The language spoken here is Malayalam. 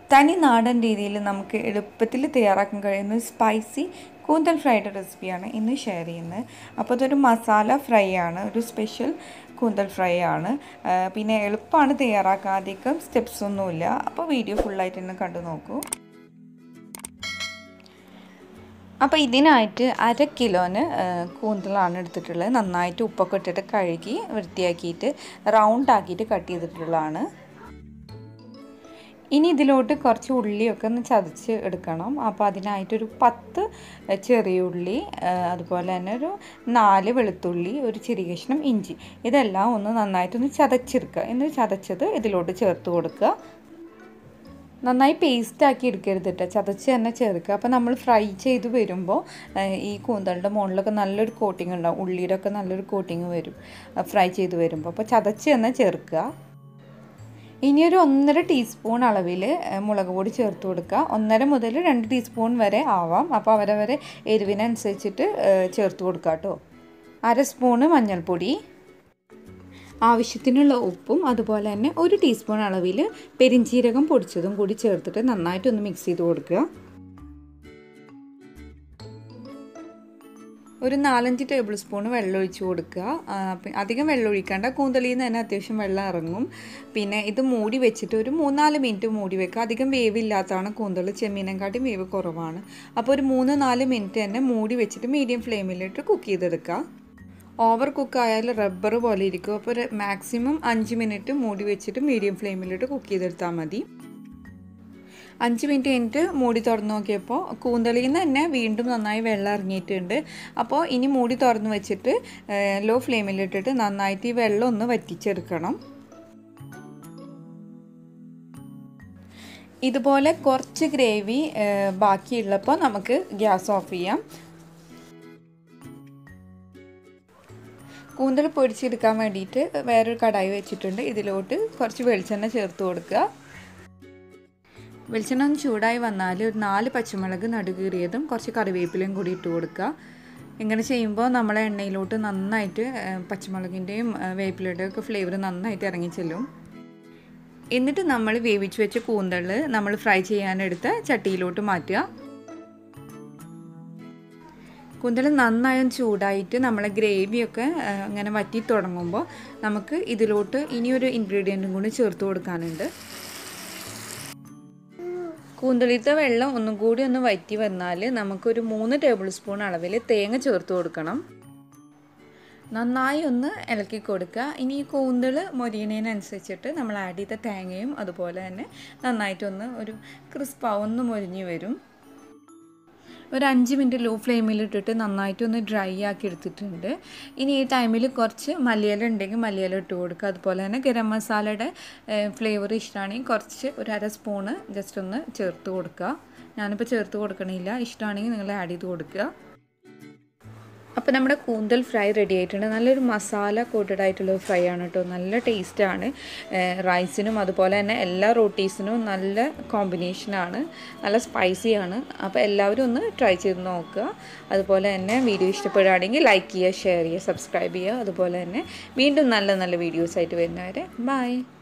തനി നാടൻ രീതിയിൽ നമുക്ക് എളുപ്പത്തിൽ തയ്യാറാക്കാൻ കഴിയുന്ന ഒരു സ്പൈസി കൂന്തൽ ഫ്രൈയുടെ റെസിപ്പിയാണ് ഇന്ന് ഷെയർ ചെയ്യുന്നത് അപ്പോൾ ഇതൊരു മസാല ഫ്രൈ ആണ് ഒരു സ്പെഷ്യൽ കൂന്തൽ ഫ്രൈ ആണ് ആ, പിന്നെ എളുപ്പമാണ് തയ്യാറാക്കാൻ അധികം സ്റ്റെപ്സ് ഒന്നുമില്ല അപ്പോൾ വീഡിയോ ഫുള്ളായിട്ട് തന്നെ കണ്ടു നോക്കൂ അപ്പോൾ ഇതിനായിട്ട് അര കിലോന് ആ, കൂന്തലാണ് എടുത്തിട്ടുള്ളത് നന്നായിട്ട് ഉപ്പൊക്കെ ഇട്ടിട്ട് കഴുകി വൃത്തിയാക്കിയിട്ട് റൗണ്ട് ആക്കിയിട്ട് കട്ട് ചെയ്തിട്ടുള്ളതാണ് ഇനി ഇതിലോട്ട് കുറച്ച് ഉള്ളിയൊക്കെ ഒന്ന് ചതച്ച് എടുക്കണം അപ്പോൾ അതിനായിട്ടൊരു പത്ത് ചെറിയ ഉള്ളി ആ, അതുപോലെ തന്നെ ഒരു നാല് വെളുത്തുള്ളി ഒരു ചെറിയ കഷ്ണം ഇഞ്ചി ഇതെല്ലാം ഒന്ന് നന്നായിട്ടൊന്ന് ചതച്ചെടുക്കുക എന്നിട്ട് ചതച്ചത് ഇതിലോട്ട് ചേർത്ത് കൊടുക്കുക നന്നായി പേസ്റ്റ് ആക്കി എടുക്കരുത് കേട്ടോ ചതച്ച് തന്നെ ചേർക്കുക അപ്പോൾ നമ്മൾ ഫ്രൈ ചെയ്ത് വരുമ്പോൾ ഈ കൂന്തളുടെ മുകളിലൊക്കെ നല്ലൊരു കോട്ടിങ് ഉണ്ടാവും ഉള്ളിയുടെ ഒക്കെ നല്ലൊരു കോട്ടിങ് വരും ഫ്രൈ ചെയ്ത് വരുമ്പോൾ അപ്പോൾ ചതച്ച് തന്നെ ചേർക്കുക ഇനി ഒരു ഒന്നര ടീസ്പൂൺ അളവിൽ മുളക് പൊടി ചേർത്ത് കൊടുക്കുക ഒന്നര മുതൽ രണ്ട് ടീസ്പൂൺ വരെ ആവാം അപ്പോൾ അവരവരെ എരിവിനനുസരിച്ചിട്ട് ചേർത്ത് കൊടുക്കുക കേട്ടോ അര സ്പൂണ് മഞ്ഞൾപ്പൊടി ആവശ്യത്തിനുള്ള ഉപ്പും അതുപോലെ തന്നെ ഒരു ടീസ്പൂൺ അളവിൽ പെരിഞ്ചീരകം പൊടിച്ചതും കൂടി ചേർത്തിട്ട് നന്നായിട്ടൊന്ന് മിക്സ് ചെയ്ത് കൊടുക്കുക ഒരു നാലഞ്ച് ടേബിൾ സ്പൂൺ വെള്ളം ഒഴിച്ച് കൊടുക്കുക ആ, പി- അധികം വെള്ളം ഒഴിക്കേണ്ട കൂന്തളിയിൽ നിന്ന് തന്നെ അത്യാവശ്യം വെള്ളം ഇറങ്ങും പിന്നെ ഇത് മൂടി വെച്ചിട്ട് ഒരു മൂന്നാല് മിനിറ്റ് മൂടി വെക്കുക അധികം വേവില്ലാത്തതാണ് കൂന്തൾ ചെമ്മീനെക്കാട്ടും വേവ് കുറവാണ് അപ്പോൾ ഒരു മൂന്ന് നാല് മിനിറ്റ് തന്നെ മൂടി വെച്ചിട്ട് മീഡിയം ഫ്ലെയിമിലിട്ട് കുക്ക് ചെയ്തെടുക്കുക ഓവർ കുക്ക് ആയാൽ റബ്ബർ പോലെ ഇരിക്കും അപ്പോൾ ഒരു മാക്സിമം അഞ്ച് മിനിറ്റ് മൂടി വെച്ചിട്ട് മീഡിയം ഫ്ലെയിമിലിട്ട് കുക്ക് ചെയ്തെടുത്താൽ മതി അഞ്ച് മിനിറ്റ് കഴിഞ്ഞിട്ട് മൂടി തുറന്ന് നോക്കിയപ്പോൾ കൂന്തളിയിൽ നിന്ന് തന്നെ വീണ്ടും നന്നായി വെള്ളം ഇറങ്ങിയിട്ടുണ്ട് അപ്പോൾ ഇനി മൂടി തുറന്ന് വെച്ചിട്ട് ലോ ഫ്ലെയിമിലിട്ടിട്ട് നന്നായിട്ട് ഈ വെള്ളം ഒന്ന് വറ്റിച്ചെടുക്കണം ഇതുപോലെ കുറച്ച് ഗ്രേവി ബാക്കിയുള്ളപ്പോൾ നമുക്ക് ഗ്യാസ് ഓഫ് ചെയ്യാം കൂന്തൽ പൊരിച്ചെടുക്കാൻ വേണ്ടിയിട്ട് വേറൊരു കടായി വെച്ചിട്ടുണ്ട് ഇതിലോട്ട് കുറച്ച് വെളിച്ചെണ്ണ ചേർത്ത് കൊടുക്കുക വെളിച്ചെണ്ണ ഒന്ന് ചൂടായി വന്നാൽ ഒരു നാല് പച്ചമുളക് നടുകീറിയതും കുറച്ച് കറിവേപ്പിലയും കൂടി ഇട്ട് കൊടുക്കുക ഇങ്ങനെ ചെയ്യുമ്പോൾ നമ്മളെ എണ്ണയിലോട്ട് നന്നായിട്ട് ഏഹ്, പച്ചമുളകിൻ്റെയും ഏഹ്, വേപ്പിലയുടെയും ഒക്കെ ഫ്ലേവർ നന്നായിട്ട് ഇറങ്ങിച്ചെല്ലും എന്നിട്ട് നമ്മൾ വേവിച്ച് വെച്ച കൂന്തൾ നമ്മൾ ഫ്രൈ ചെയ്യാനെടുത്ത ചട്ടിയിലോട്ട് മാറ്റുക കൂന്തൽ നന്നായും ചൂടായിട്ട് നമ്മളെ ഗ്രേവിയൊക്കെ ആ, ഇങ്ങനെ വറ്റി തുടങ്ങുമ്പോൾ നമുക്ക് ഇതിലോട്ട് ഇനിയൊരു ഇൻഗ്രീഡിയൻറ്റും കൂടി ചേർത്ത് കൊടുക്കാനുണ്ട് കൂന്തളിത്തെ വെള്ളം ഒന്നും കൂടി ഒന്ന് വറ്റി വന്നാൽ നമുക്കൊരു മൂന്ന് ടേബിൾ സ്പൂൺ അളവിൽ തേങ്ങ ചേർത്ത് കൊടുക്കണം നന്നായി ഒന്ന് ഇളക്കി കൊടുക്കുക ഇനി ഈ കൂന്തൾ മൊരിയണതിനനുസരിച്ചിട്ട് നമ്മൾ ആഡ് ചെയ്ത തേങ്ങയും അതുപോലെ തന്നെ നന്നായിട്ടൊന്ന് ഒരു ക്രിസ്പാവും ഒന്ന് മൊരിഞ്ഞ് വരും ഒരു അഞ്ച് മിനിറ്റ് ലോ ഫ്ലെയിമിലിട്ടിട്ട് നന്നായിട്ടൊന്ന് ഡ്രൈ ആക്കി എടുത്തിട്ടുണ്ട് ഇനി ഈ ടൈമിൽ കുറച്ച് മല്ലിയില ഉണ്ടെങ്കിൽ മല്ലിയില ഇട്ട് കൊടുക്കുക അതുപോലെ തന്നെ ഗരം മസാലയുടെ ഫ്ലേവർ ഇഷ്ടമാണെങ്കിൽ കുറച്ച് ഒരു അര സ്പൂണ് ജസ്റ്റ് ഒന്ന് ചേർത്ത് കൊടുക്കുക ഞാനിപ്പോൾ ചേർത്ത് കൊടുക്കണില്ല ഇഷ്ടമാണെങ്കിൽ നിങ്ങൾ ആഡ് ചെയ്ത് കൊടുക്കുക അപ്പോൾ നമ്മുടെ കൂന്തൽ ഫ്രൈ റെഡി ആയിട്ടുണ്ട് നല്ലൊരു മസാല കോട്ടഡ് ആയിട്ടുള്ള ഫ്രൈ ആണ് കേട്ടോ നല്ല ടേസ്റ്റാണ് റൈസിനും അതുപോലെ തന്നെ എല്ലാ റൊട്ടീസിനും നല്ല കോമ്പിനേഷനാണ് നല്ല സ്പൈസിയാണ് അപ്പോൾ എല്ലാവരും ഒന്ന് ട്രൈ ചെയ്ത് നോക്കുക അതുപോലെ തന്നെ വീഡിയോ ഇഷ്ടപ്പെടുകയാണെങ്കിൽ ലൈക്ക് ചെയ്യുക ഷെയർ ചെയ്യുക സബ്സ്ക്രൈബ് ചെയ്യുക അതുപോലെ തന്നെ വീണ്ടും നല്ല നല്ല വീഡിയോസ് ആയിട്ട് വരുന്നവരെ ബൈ